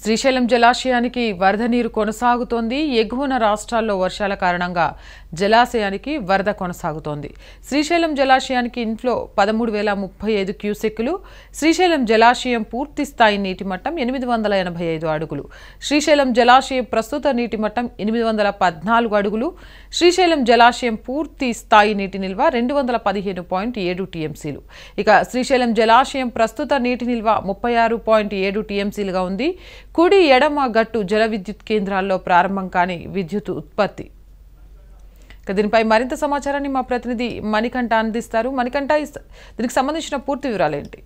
శ్రీశైలం జలాశయానికి వరద నీరు కొనసాగుతోంది ఎగువన రాష్ట్రాల్లో వర్షాల కారణంగా జలాశయానికి వరద కొనసాగుతోంది శ్రీశైలం జలాశయానికి ఇంట్లో పదమూడు వేల ముప్పై ఐదు క్యూసెక్కులు శ్రీశైలం జలాశయం పూర్తి స్థాయి నీటి మట్టం ఎనిమిది వందల ఎనభై ఐదు అడుగులు శ్రీశైలం జలాశయం ప్రస్తుత నీటి మట్టం ఎనిమిది వందల పద్నాలుగు అడుగులు శ్రీశైలం జలాశయం పూర్తి స్థాయి నీటి నిల్వ రెండు వందల పదిహేను పాయింట్ ఏడు టీఎంసీలు ఇక శ్రీశైలం జలాశయం ప్రస్తుత నీటి నిల్వ ముప్పై ఆరు పాయింట్ ఏడు టీఎంసీలుగా ఉంది కుడి ఎడమ గట్టు జల విద్యుత్ కేంద్రాల్లో ప్రారంభం కాని విద్యుత్ ఉత్పత్తి ఇక దీనిపై మరింత సమాచారాన్ని మా ప్రతినిధి మణికంఠ అందిస్తారు మణికంఠ ఈ స- దీనికి సంబంధించిన పూర్తి వివరాలు ఏంటి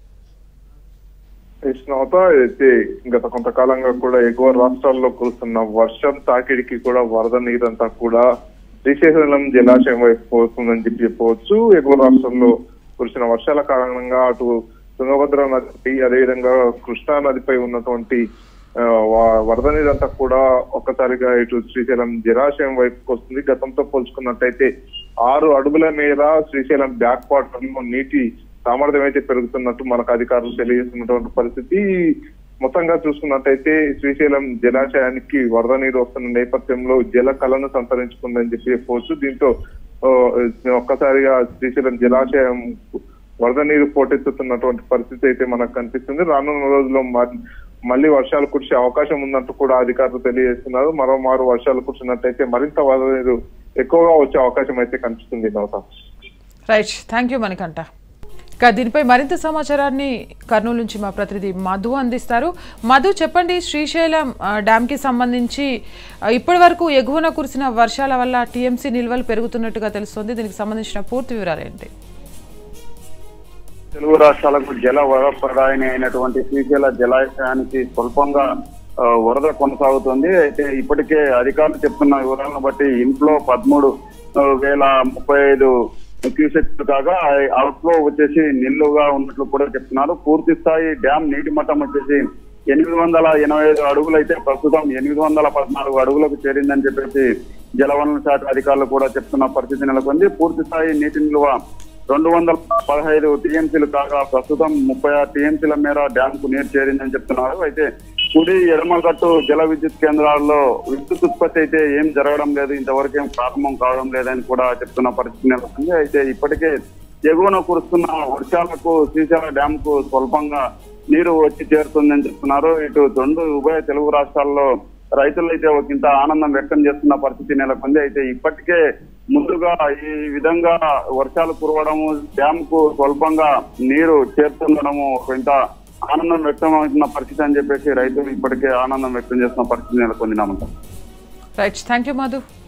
కృష్ణవత అయితే గత కొంతకాలంగా కూడా ఎగువ రాష్ట్రాల్లో కురుస్తున్న వర్షం తాకిడికి కూడా వరద నీరంతా కూడా శ్రీశైలం జలాశయం వైపు పోతుందని చెప్పి చెప్పవచ్చు ఎగువ రాష్ట్రంలో కురిసిన వర్షాల కారణంగా అటు తుంగభద్ర నదిపై అదేవిధంగా కృష్ణా నదిపై ఉన్నటువంటి ఆ, వ- వరద నీరంతా కూడా ఒక్కసారిగా ఇటు శ్రీశైలం జలాశయం వైపుకి వస్తుంది గతంతో పోల్చుకున్నట్టయితే ఆరు అడుగుల మేర శ్రీశైలం బ్యాక్ వాటర్ లో నీటి సామర్థ్యం అయితే పెరుగుతున్నట్టు మనకు అధికారులు తెలియజేస్తున్నటువంటి పరిస్థితి మొత్తంగా చూసుకున్నట్టయితే శ్రీశైలం జలాశయానికి వరద నీరు వస్తున్న నేపథ్యంలో జల కళను సంతరించుకుందని చెప్పి చెప్పవచ్చు దీంతో ఆ, ఒక్కసారిగా శ్రీశైలం జలాశయం వరద నీరు పోటెత్తుతున్నటువంటి పరిస్థితి అయితే మనకు కనిపిస్తుంది రానున్న రోజుల్లో మ- మళ్ళీ వర్షాలు కురిసే అవకాశం ఉందంటూ కూడా అధికారులు తెలియజేస్తున్నారు మరోమారు వర్షాలు కురిసినట్టయితే మరింత వరద నీరు ఎక్కువగా వచ్చే అవకాశం అయితే కనిపిస్తుంది Navata right thank you Manikanta ఇక దీనిపై మరింత సమాచారాన్ని కర్నూలు నుంచి మా ప్రతినిధి మధు అందిస్తారు మధు చెప్పండి శ్రీశైలం ఆ, డ్యామ్కి సంబంధించి ఆ, ఇప్పటి వరకు ఎగువన కురిసిన వర్షాల వల్ల టీఎంసీ నిల్వలు పెరుగుతున్నట్టుగా తెలుస్తోంది దీనికి సంబంధించిన పూర్తి వివరాలు ఏంటి తెలుగు రాష్ట్రాలకు జల వరద ప్రదాయని అయినటువంటి శ్రీశైల జలాశయానికి స్వల్పంగా ఆ, వరద కొనసాగుతుంది అయితే ఇప్పటికే అధికారులు చెప్తున్న వివరాలను బట్టి ఇంట్లో పదమూడు ఆ, వేల ముప్పై ఐదు క్యూసెక్స్ కాగా అవుట్ఫ్లో వచ్చేసి నిల్లుగా ఉన్నట్లు కూడా చెప్తున్నారు పూర్తి స్థాయి డ్యామ్ నీటి మట్టం వచ్చేసి ఎనిమిది వందల ఎనభై ఐదు అడుగులు అయితే ప్రస్తుతం ఎనిమిది వందల పద్నాలుగు అడుగులకు చేరిందని చెప్పేసి జలవనరుల శాఖ అధికారులు కూడా చెప్తున్న పరిస్థితి నెలకొంది పూర్తి స్థాయి నీటి నిల్వ రెండు వందల పదహైదు టీఎంసీలు కాగా ప్రస్తుతం ముప్పై ఆరు టీఎంసీల మేర డ్యామ్ కు నీరు చేరిందని చెప్తున్నారు అయితే కుడి ఎడమగట్టు జల విద్యుత్ కేంద్రాల్లో విద్యుత్ ఉత్పత్తి అయితే ఏం జరగడం లేదు ఇంతవరకు ఏం ప్రారంభం కావడం లేదని కూడా చెప్తున్న పరిస్థితి నెలకొంది అయితే ఇప్పటికే ఎగువన కురుస్తున్న వర్షాలకు శ్రీశైల డ్యామ్ కు స్వల్పంగా నీరు వచ్చి చేరుతుందని చెప్తున్నారు ఇటు రెండు ఉభయ తెలుగు రాష్ట్రాల్లో రైతులు అయితే ఒకంత ఆనందం వ్యక్తం చేస్తున్న పరిస్థితి నెలకొంది అయితే ఇప్పటికే ముందుగా ఈ విధంగా వర్షాలు కురవడము డ్యామ్ కు స్వల్పంగా నీరు చేరుతుండడము ఒకంత ఆనందం వ్యక్తమవుతున్న పరిస్థితి అని చెప్పేసి రైతులు ఇప్పటికే ఆనందం వ్యక్తం చేస్తున్న పరిస్థితి నెలకొంది నమ్మకం రైట్ థ్యాంక్ యూ మధు